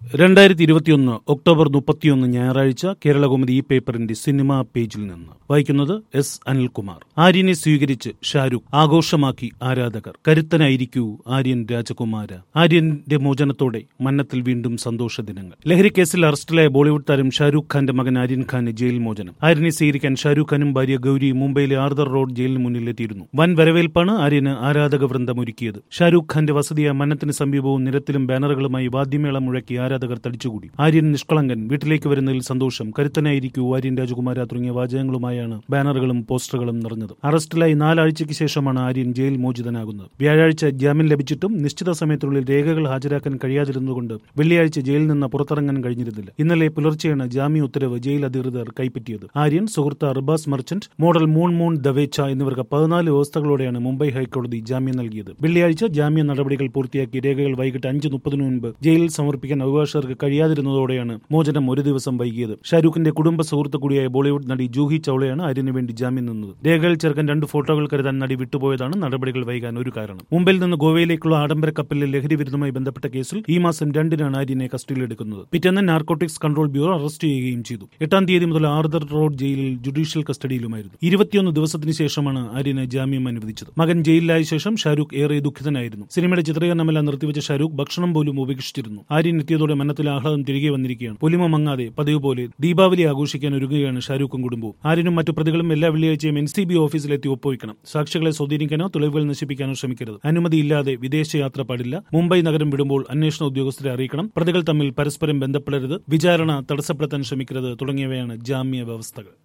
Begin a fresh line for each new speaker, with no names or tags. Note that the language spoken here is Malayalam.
രണ്ടായിരത്തി ഇരുപത്തിയൊന്ന് ഒക്ടോബർ മുപ്പത്തിയൊന്ന് ഞായറാഴ്ച കേരളകൗമുദി ഈ പേപ്പറിന്റെ സിനിമാ പേജിൽ നിന്ന് വായിക്കുന്നത് എസ് അനിൽകുമാർ ആര്യനെ സ്വീകരിച്ച് ഷാരൂഖ് ആഘോഷമാക്കി ആരാധകർ കരുത്തനായിരിക്കൂ ആര്യൻ രാജകുമാര ആര്യന്റെ മോചനത്തോടെ മന്നത്തിൽ വീണ്ടും സന്തോഷ ദിനങ്ങൾ ലഹരിക്കേസിൽ അറസ്റ്റിലായ ബോളിവുഡ് താരം ഷാരൂഖ് ഖാന്റെ മകൻ ആര്യൻ ഖാന് ജയിൽ മോചനം ആര്യനെ സ്വീകരിക്കാൻ ഷാരൂഖ് ഖാനും ഭാര്യ ഗൌരി മുംബൈയിലെ ആർദർ റോഡ് ജയിലിന് മുന്നിലെത്തിയിരുന്നു വൻ വരവേൽപ്പാണ് ആര്യന് ആരാധക വൃന്ദം ഒരുക്കിയത് ഷാരൂഖ് ഖാന്റെ വസതിയായ മന്നത്തിന് സമീപവും നിരത്തിലും ബാനറുകളുമായി വാദ്യമേളം മുഴക്കി ആരാധകർ തടിച്ചുകൂടി ആര്യൻ നിഷ്കളങ്കൻ വീട്ടിലേക്ക് വരുന്നതിൽ സന്തോഷം കരുത്തനായിരിക്കൂ ആര്യൻ രാജകുമാര തുടങ്ങിയ വാചകങ്ങളുമായാണ് ബാനറുകളും പോസ്റ്ററുകളും നിറഞ്ഞത് അറസ്റ്റിലായി നാലാഴ്ചയ്ക്ക് ശേഷമാണ് ആര്യൻ ജയിൽ മോചിതനാകുന്നത് വ്യാഴാഴ്ച ജാമ്യം ലഭിച്ചിട്ടും നിശ്ചിത സമയത്തിനുള്ളിൽ രേഖകൾ ഹാജരാക്കാൻ കഴിയാതിരുന്നതുകൊണ്ട് വെള്ളിയാഴ്ച ജയിലിൽ നിന്ന് പുറത്തിറങ്ങാൻ കഴിഞ്ഞിരുന്നില്ല ഇന്നലെ പുലർച്ചെയാണ് ജാമ്യ ഉത്തരവ് ജയിൽ അധികൃതർ കൈപ്പറ്റിയത് ആര്യൻ സുഹൃത്ത് അർബാസ് മർച്ചന്റ് മോഡൽ മൂൺ മൂൺ ദവേച്ച എന്നിവർക്ക് പതിനാല് വ്യവസ്ഥകളോടെയാണ് മുംബൈ ഹൈക്കോടതി ജാമ്യം നൽകിയത് വെള്ളിയാഴ്ച ജാമ്യ നടപടികൾ പൂർത്തിയാക്കി രേഖകൾ വൈകിട്ട് അഞ്ച് മുപ്പതിനു മുൻപ് ജയിലിൽ സമർപ്പിക്കാൻ അഭിഭാഷകർക്ക് കഴിയാതിരുന്നതോടെയാണ് മോചനം ഒരു ദിവസം വൈകിയത് ഷാരൂഖിന്റെ കുടുംബ സുഹൃത്ത് കൂടിയായ ബോളിവുഡ് നടി ജൂഹി ചൌളയാണ് ആര്യന് വേണ്ടി ജാമ്യം നിന്നത് രേഖകൾ ചേർക്കാൻ രണ്ട് ഫോട്ടോകൾ കരുതാൻ നടി വിട്ടുപോയതാണ് നടപടികൾ വൈകാൻ ഒരു കാരണം മുംബൈയിൽ നിന്ന് ഗോവയിലേക്കുള്ള ആഡംബര കപ്പലിലെ ലഹരി വിരുദ്ധമായി ബന്ധപ്പെട്ട കേസിൽ ഈ മാസം രണ്ടിനാണ് ആര്യനെ കസ്റ്റഡിയിലെടുക്കുന്നത് പിറ്റേന്ന് നാർക്കോട്ടിക്സ് കൺട്രോൾ ബ്യൂറോ അറസ്റ്റ് ചെയ്യുകയും ചെയ്തു എട്ടാം തീയതി മുതൽ ആർദർ റോഡ് ജയിലിൽ ജുഡീഷ്യൽ കസ്റ്റഡിയിലുമായിരുന്നു ഇരുപത്തിയൊന്ന് ദിവസത്തിന് ശേഷമാണ് ആര്യന് ജാമ്യം അനുവദിച്ചത് മകൻ ജയിലിലായ ശേഷം ഷാരൂഖ് ഏറെ ദുഃഖിതനായിരുന്നു സിനിമയുടെ ചിത്രീകരണമെല്ലാം നിർത്തിവെച്ച ഷാരൂഖ് ഭക്ഷണം പോലും ഉപേക്ഷിച്ചിരുന്നു ആര്യൻ എത്തിയതോടെ മന്നത്തിൽ ആഹ്ലാദം തിരികെ വന്നിരിക്കുകയാണ് പൊലിമ മങ്ങാതെ പതിവ് പോലെ ദീപാവലി ആഘോഷിക്കാൻ ഒരുങ്ങുകയാണ് ഷാരൂഖും കുടുംബവും ആര്യനും മറ്റു പ്രതികളും എല്ലാ വെള്ളിയാഴ്ചയും എൻ സി ബി ഓഫീസിലെത്തി ഒപ്പുവയ്ക്കണം സാക്ഷികളെ സ്വാധീനിക്കാനോ തെളിവുകൾ നശിപ്പിക്കാനോ ശ്രമിക്കരുത് അനുമതിയില്ലാതെ വിദേശയാത്ര പാടില്ല മുംബൈ നഗരം വിടുമ്പോൾ അന്വേഷണ ഉദ്യോഗസ്ഥരെ അറിയിക്കണം പ്രതികൾ തമ്മിൽ പരസ്പരം ബന്ധപ്പെടരുത് വിചാരണ തടസ്സപ്പെടുത്താൻ ശ്രമിക്കരുത് തുടങ്ങിയവയാണ് ജാമ്യ വ്യവസ്ഥകൾ